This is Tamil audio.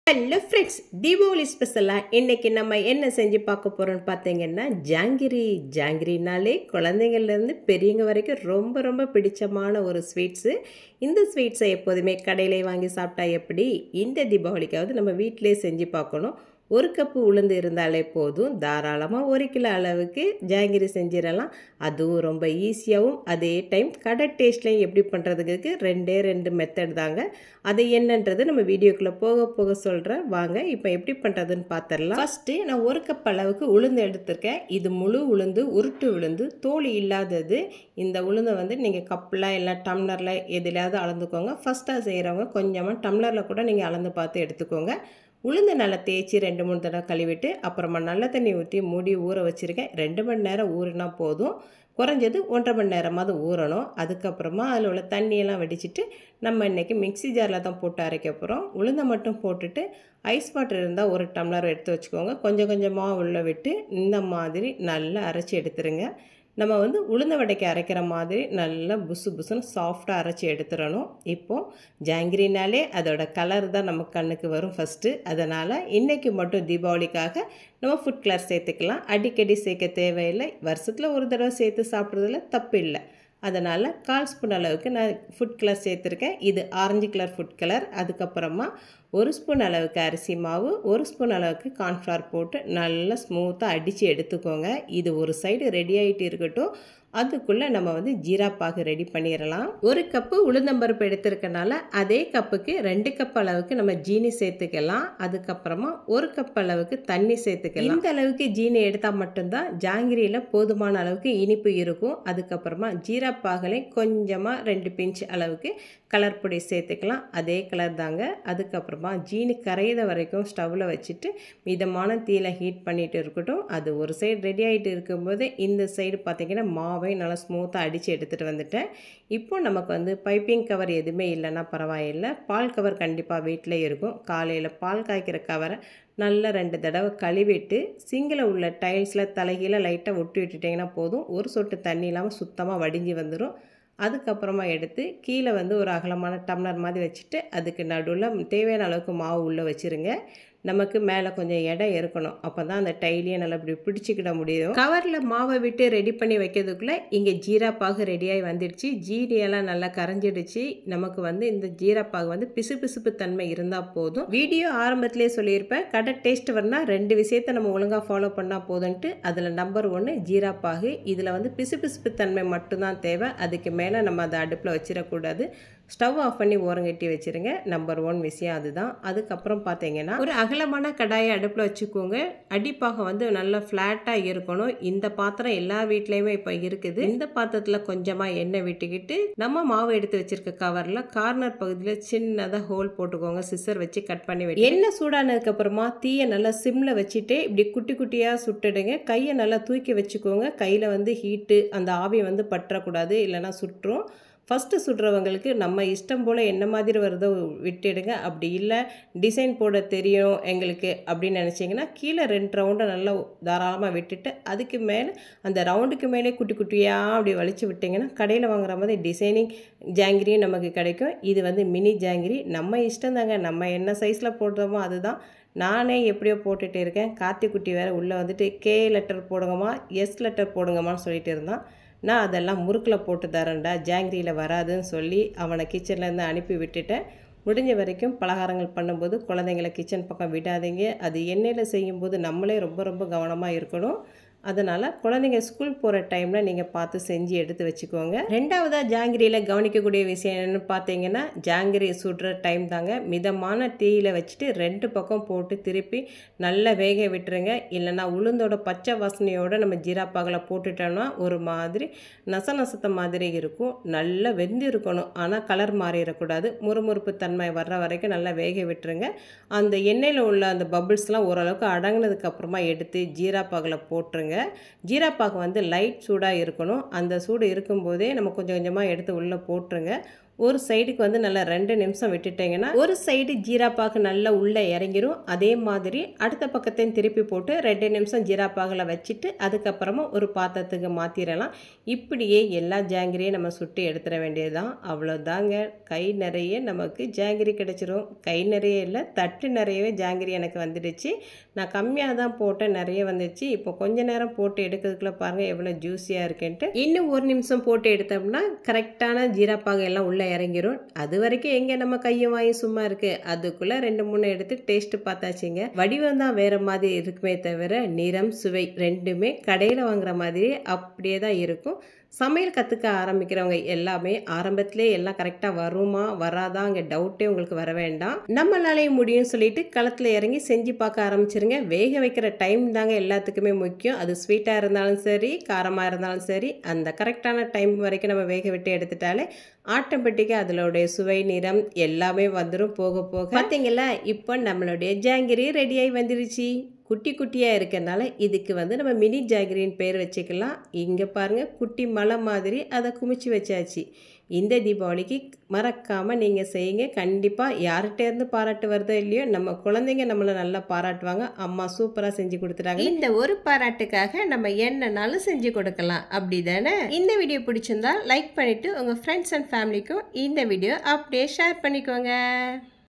ஹலோ ஃப்ரெண்ட்ஸ் தீபாவளி ஸ்பெஷலாக இன்றைக்கி நம்ம என்ன செஞ்சு பார்க்க போகிறோம்னு பார்த்தீங்கன்னா ஜாங்கிரி ஜாங்கிரினாலே குழந்தைங்கள்லேருந்து பெரியவங்க வரைக்கும் ரொம்ப ரொம்ப பிடிச்சமான ஒரு ஸ்வீட்ஸு இந்த ஸ்வீட்ஸை எப்போதுமே கடையிலே வாங்கி சாப்பிட்டா எப்படி இந்த தீபாவளிக்காவது நம்ம வீட்டிலே செஞ்சு பார்க்கணும் ஒரு கப்பு உளுந்து இருந்தாலே போதும் தாராளமாக ஒரு கிலோ அளவுக்கு ஜாங்கிரி செஞ்சிடலாம் அதுவும் ரொம்ப ஈஸியாகவும் அதே டைம் கடை டேஸ்ட்லையும் எப்படி பண்ணுறதுக்கு ரெண்டே ரெண்டு மெத்தட் தாங்க அது என்னன்றது நம்ம வீடியோக்குள்ளே போக போக சொல்கிறேன் வாங்க இப்போ எப்படி பண்ணுறதுன்னு பார்த்துடலாம் ஃபஸ்ட்டு நான் ஒரு கப் அளவுக்கு உளுந்து எடுத்திருக்கேன் இது முழு உளுந்து உருட்டு உளுந்து தோல் இல்லாதது இந்த உளுந்தை வந்து நீங்கள் கப்பில் இல்லை டம்ளரில் எதுலையாவது அளந்துக்கோங்க ஃபஸ்ட்டாக செய்கிறவங்க கொஞ்சமாக டம்ளரில் கூட நீங்கள் அளந்து பார்த்து எடுத்துக்கோங்க உளுந்து நல்லா தேய்ச்சி ரெண்டு மூணு தடவை கழுவிட்டு அப்புறமா நல்ல தண்ணி ஊற்றி மூடி ஊற வச்சுருக்கேன் ரெண்டு மணி நேரம் ஊறினா போதும் குறைஞ்சது ஒன்றரை மணி நேரமாவது ஊறணும் அதுக்கப்புறமா அதில் உள்ள தண்ணியெல்லாம் வடிச்சிட்டு நம்ம இன்றைக்கி மிக்ஸி ஜாரில் தான் போட்டு அரைக்க போகிறோம் உளுந்தை மட்டும் போட்டுட்டு ஐஸ் வாட்டர் இருந்தால் ஒரு டம்ளர் எடுத்து வச்சுக்கோங்க கொஞ்சம் கொஞ்சமாக உள்ளே விட்டு இந்த மாதிரி நல்லா அரைச்சி எடுத்துருங்க நம்ம வந்து உளுந்த வடைக்கு அரைக்கிற மாதிரி நல்லா புசு புசுன்னு சாஃப்டாக அரைச்சி எடுத்துடணும் இப்போது ஜாங்கிரினாலே அதோட கலர் தான் நம்ம கண்ணுக்கு வரும் ஃபஸ்ட்டு அதனால் இன்றைக்கி மட்டும் தீபாவளிக்காக நம்ம ஃபுட் கலர் சேர்த்துக்கலாம் அடிக்கடி சேர்க்க தேவையில்லை வருஷத்தில் ஒரு தடவை சேர்த்து சாப்பிட்றதுல தப்பு இல்லை அதனால் கால் ஸ்பூன் அளவுக்கு நான் ஃபுட் கலர் சேர்த்துருக்கேன் இது ஆரஞ்சு கலர் ஃபுட் கலர் அதுக்கப்புறமா ஒரு ஸ்பூன் அளவுக்கு அரிசி மாவு ஒரு ஸ்பூன் அளவுக்கு கார்ன்ஃப்ளவர் போட்டு நல்லா ஸ்மூத்தாக அடித்து எடுத்துக்கோங்க இது ஒரு சைடு ரெடி ஆகிட்டு இருக்கட்டும் அதுக்குள்ளே நம்ம வந்து ஜீரா பாகு ரெடி பண்ணிடலாம் ஒரு கப்பு உளுந்தம்பருப்பு எடுத்துருக்கனால அதே கப்புக்கு ரெண்டு கப் அளவுக்கு நம்ம ஜீனி சேர்த்துக்கலாம் அதுக்கப்புறமா ஒரு கப் அளவுக்கு தண்ணி சேர்த்துக்கலாம் இந்த அளவுக்கு ஜீனி எடுத்தால் மட்டும்தான் ஜாங்கிரியில் போதுமான அளவுக்கு இனிப்பு இருக்கும் அதுக்கப்புறமா ஜீரா பாகலையும் கொஞ்சமாக ரெண்டு பிஞ்ச் அளவுக்கு கலர் பொடி சேர்த்துக்கலாம் அதே கலர் தாங்க அதுக்கப்புறமா ஜீனி கரையிற வரைக்கும் ஸ்டவ்வில் வச்சுட்டு மிதமான தீயில ஹீட் பண்ணிட்டு இருக்கட்டும் அது ஒரு சைடு ரெடி ஆகிட்டு இருக்கும்போது இந்த சைடு பார்த்திங்கன்னா மாவை நல்லா ஸ்மூத்தாக அடித்து எடுத்துகிட்டு வந்துட்டேன் இப்போ நமக்கு வந்து பைப்பிங் கவர் எதுவுமே இல்லைன்னா பரவாயில்லை பால் கவர் கண்டிப்பாக வீட்டில் இருக்கும் காலையில் பால் காய்க்கிற கவரை நல்லா ரெண்டு தடவை கழுவிட்டு சிங்கில் உள்ள டைல்ஸில் தலைகீழ லைட்டாக ஒட்டி விட்டுட்டிங்கன்னா போதும் ஒரு சொட்டு தண்ணி இல்லாமல் சுத்தமாக வடிஞ்சு வந்துடும் அதுக்கப்புறமா எடுத்து கீழே வந்து ஒரு அகலமான டம்ளர் மாதிரி வச்சுட்டு அதுக்கு நடுவில் தேவையான அளவுக்கு மாவு உள்ளே வச்சுருங்க நமக்கு மேலே கொஞ்சம் இடம் இருக்கணும் அப்போ தான் அந்த டைலியை நல்லா இப்படி பிடிச்சிக்கிட முடியும் கவரில் மாவை விட்டு ரெடி பண்ணி வைக்கிறதுக்குள்ளே இங்கே ஜீரா பாகு ரெடியாகி வந்துடுச்சு ஜீனியெல்லாம் நல்லா கரைஞ்சிடுச்சு நமக்கு வந்து இந்த ஜீரா பாகு வந்து பிசு பிசுப்பு தன்மை இருந்தால் போதும் வீடியோ ஆரம்பத்திலே சொல்லியிருப்பேன் கடை டேஸ்ட் வரனா ரெண்டு விஷயத்தை நம்ம ஒழுங்காக ஃபாலோ பண்ணால் போதுன்ட்டு அதில் நம்பர் ஒன்று ஜீரா பாகு இதில் வந்து பிசு பிசுப்பு தன்மை மட்டும்தான் தேவை அதுக்கு மேலே நம்ம அதை அடுப்பில் வச்சிடக்கூடாது ஸ்டவ் ஆஃப் பண்ணி ஓரங்கட்டி வச்சுருங்க நம்பர் ஒன் விஷயம் அதுதான் அதுக்கப்புறம் பார்த்தீங்கன்னா ஒரு அகலமான கடாயை அடுப்பில் வச்சுக்கோங்க அடிப்பாகம் வந்து நல்லா ஃப்ளாட்டாக இருக்கணும் இந்த பாத்திரம் எல்லா வீட்லேயுமே இப்போ இருக்குது இந்த பாத்திரத்தில் கொஞ்சமாக எண்ணெய் விட்டுக்கிட்டு நம்ம மாவு எடுத்து வச்சிருக்க கவரில் கார்னர் பகுதியில் சின்னதாக ஹோல் போட்டுக்கோங்க சிசர் வச்சு கட் பண்ணி விட்டு எண்ணெய் சூடானதுக்கப்புறமா தீயை நல்லா சிம்மில் வச்சுட்டு இப்படி குட்டி குட்டியாக சுட்டுடுங்க கையை நல்லா தூக்கி வச்சுக்கோங்க கையில் வந்து ஹீட்டு அந்த ஆவி வந்து பற்றக்கூடாது இல்லைன்னா சுற்றும் ஃபஸ்ட்டு சுடுறவங்களுக்கு நம்ம இஷ்டம் போல் என்ன மாதிரி வருதோ விட்டுடுங்க அப்படி இல்லை டிசைன் போட தெரியும் எங்களுக்கு அப்படின்னு நினச்சிங்கன்னா கீழே ரெண்டு ரவுண்டை நல்லா தாராளமாக விட்டுட்டு அதுக்கு மேலே அந்த ரவுண்டுக்கு மேலே குட்டி குட்டியாக அப்படி வலிச்சு விட்டிங்கன்னா கடையில் வாங்குற மாதிரி டிசைனிங் ஜாங்கிரியும் நமக்கு கிடைக்கும் இது வந்து மினி ஜாங்கிரி நம்ம இஷ்டம் தாங்க நம்ம என்ன சைஸில் போடுறோமோ அதுதான் நானே எப்படியோ போட்டுகிட்டு இருக்கேன் கார்த்திக்குட்டி வேறு உள்ளே வந்துட்டு கே லெட்டர் போடுங்கம்மா எஸ் லெட்டர் போடுங்கம்மான்னு சொல்லிட்டு இருந்தான் நான் அதெல்லாம் முறுக்கில் போட்டு தரேன்டா ஜாங்கிரியில் வராதுன்னு சொல்லி அவனை கிச்சன்லேருந்து அனுப்பி விட்டுட்டேன் முடிஞ்ச வரைக்கும் பலகாரங்கள் பண்ணும்போது குழந்தைங்கள கிச்சன் பக்கம் விடாதீங்க அது எண்ணெயில் செய்யும்போது நம்மளே ரொம்ப ரொம்ப கவனமாக இருக்கணும் அதனால் குழந்தைங்க ஸ்கூல் போகிற டைமில் நீங்கள் பார்த்து செஞ்சு எடுத்து வச்சுக்கோங்க ரெண்டாவதாக ஜாங்கிரியில் கவனிக்கக்கூடிய விஷயம் என்னென்னு பார்த்தீங்கன்னா ஜாங்கிரி சுடுற டைம் தாங்க மிதமான தீயில் வச்சுட்டு ரெண்டு பக்கம் போட்டு திருப்பி நல்லா வேக விட்டுருங்க இல்லைன்னா உளுந்தோட பச்சை வாசனையோடு நம்ம ஜீராப்பாகில் போட்டுட்டோம்னா ஒரு மாதிரி நச நசத்த மாதிரி இருக்கும் நல்லா வெந்து இருக்கணும் ஆனால் கலர் மாறிடக்கூடாது முறுமுறுப்பு தன்மை வர்ற வரைக்கும் நல்லா வேக விட்டுருங்க அந்த எண்ணெயில் உள்ள அந்த பபிள்ஸ்லாம் ஓரளவுக்கு அடங்கினதுக்கப்புறமா எடுத்து ஜீராப்பாகில் போட்டுருங்க ஜீராப்பாகு வந்து லைட் சூடாக இருக்கணும் அந்த சூடு இருக்கும்போதே நம்ம கொஞ்சம் கொஞ்சமாக எடுத்து உள்ளே போட்டுருங்க ஒரு சைடுக்கு வந்து நல்லா ரெண்டு நிமிஷம் விட்டுட்டீங்கன்னா ஒரு சைடு ஜீரா பாகு நல்லா உள்ளே இறங்கிரும் அதே மாதிரி அடுத்த பக்கத்தையும் திருப்பி போட்டு ரெண்டு நிமிஷம் ஜீரா பாகில் வச்சுட்டு அதுக்கப்புறமா ஒரு பாத்திரத்துக்கு மாற்றிடலாம் இப்படியே எல்லா ஜாங்கிரியும் நம்ம சுட்டு எடுத்துட வேண்டியதுதான் அவ்வளோதாங்க கை நிறைய நமக்கு ஜாங்கிரி கிடைச்சிரும் கை நிறைய இல்லை தட்டு நிறையவே ஜாங்கிரி எனக்கு வந்துடுச்சு நான் கம்மியாக தான் போட்டேன் நிறைய வந்துச்சு இப்போ கொஞ்ச நேரம் போட்டு எடுக்கிறதுக்குள்ள பாருங்கள் எவ்வளோ ஜூஸியாக இருக்குன்ட்டு இன்னும் ஒரு நிமிஷம் போட்டு எடுத்தோம்னா கரெக்டான ஜீராப்பாக எல்லாம் உள்ளே இறங்கிரும் அது வரைக்கும் எங்கே நம்ம கையும் வாயும் சும்மா இருக்குது அதுக்குள்ளே ரெண்டு மூணு எடுத்து டேஸ்ட்டு பார்த்தாச்சுங்க வடிவம் தான் வேறு மாதிரி இருக்குமே தவிர நிறம் சுவை ரெண்டுமே கடையில் வாங்குற மாதிரி அப்படியே தான் இருக்கும் சமையல் கற்றுக்க ஆரம்பிக்கிறவங்க எல்லாமே ஆரம்பத்திலே எல்லாம் கரெக்டாக வருமா வராதா அங்கே டவுட்டே உங்களுக்கு வர வேண்டாம் நம்மளாலேயும் முடியும்னு சொல்லிட்டு களத்தில் இறங்கி செஞ்சு பார்க்க ஆரம்பிச்சிருங்க வேக வைக்கிற டைம் தாங்க எல்லாத்துக்குமே முக்கியம் அது ஸ்வீட்டாக இருந்தாலும் சரி காரமாக இருந்தாலும் சரி அந்த கரெக்டான டைம் வரைக்கும் நம்ம வேக விட்டு எடுத்துட்டாலே ஆட்டோமேட்டிக்காக அதனுடைய சுவை நிறம் எல்லாமே வந்துடும் போக போக பார்த்தீங்களா இப்போ நம்மளுடைய ஜாங்கிரி ரெடியாகி வந்துருச்சு குட்டி குட்டியாக இருக்கிறனால இதுக்கு வந்து நம்ம மினி ஜாங்கிரின்னு பேர் வச்சுக்கலாம் இங்கே பாருங்கள் குட்டி மலை மாதிரி அதை குமிச்சு வச்சாச்சு இந்த தீபாவளிக்கு மறக்காமல் நீங்கள் செய்யுங்க கண்டிப்பாக யார்கிட்டேருந்து பாராட்டு வருதோ இல்லையோ நம்ம குழந்தைங்க நம்மளை நல்லா பாராட்டுவாங்க அம்மா சூப்பராக செஞ்சு கொடுத்துட்டாங்க இந்த ஒரு பாராட்டுக்காக நம்ம என்னன்னாலும் செஞ்சு கொடுக்கலாம் அப்படி தானே இந்த வீடியோ பிடிச்சிருந்தா லைக் பண்ணிவிட்டு உங்கள் ஃப்ரெண்ட்ஸ் அண்ட் ஃபேமிலிக்கும் இந்த வீடியோ அப்படியே ஷேர் பண்ணிக்கோங்க